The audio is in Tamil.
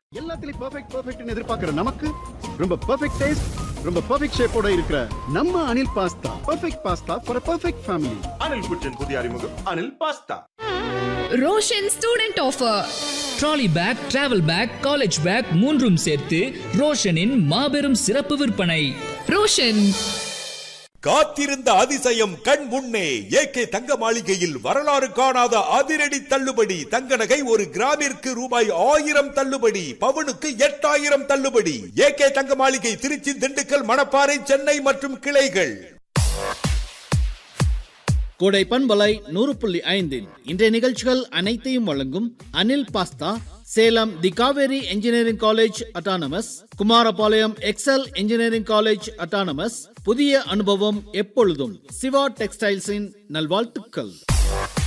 எல்லாத்துலயும் பெர்ஃபெக்ட் பெர்ஃபெக்ட்னு எதிர்பார்க்கிற நமக்கு ரொம்ப பெர்ஃபெக்ட் டேஸ்ட் ரொம்ப பெர்ஃபெக்ட் ஷேப்போட இருக்கிற நம்ம Anil pasta perfect pasta for perfect family Anil kitchen புதிய அறிமுகம் Anil pasta Roshan student offer trolley bag travel bag college bag மூன்றும் சேர்த்து ரோஷனின் மாபெரும் சிறப்பு விற்பனை ரோஷன் காத்திருந்த அதிசயம் கண் முன்னே ஏகே தங்க மாளிகையில் வரலாறு காணாத அதிரடி தள்ளுபடி தங்க நகை ஒரு கிராமிற்கு ரூபாய் ஆயிரம் தள்ளுபடி பவுனுக்கு எட்டாயிரம் தள்ளுபடி ஏகே தங்க மாளிகை திருச்சி திண்டுக்கல் மணப்பாறை சென்னை மற்றும் கிளைகள் கோடை பண்பலை நூறு புள்ளி ஐந்தில் இன்றைய நிகழ்ச்சிகள் அனைத்தையும் வழங்கும் Anil pasta Salem the Kaveri engineering college autonomous Kumarapalayam Excel engineering college autonomous புதிய அனுபவம் எப்பொழுதும் சிவா டெக்ஸ்டைல்ஸின் நல்வாழ்த்துக்கள்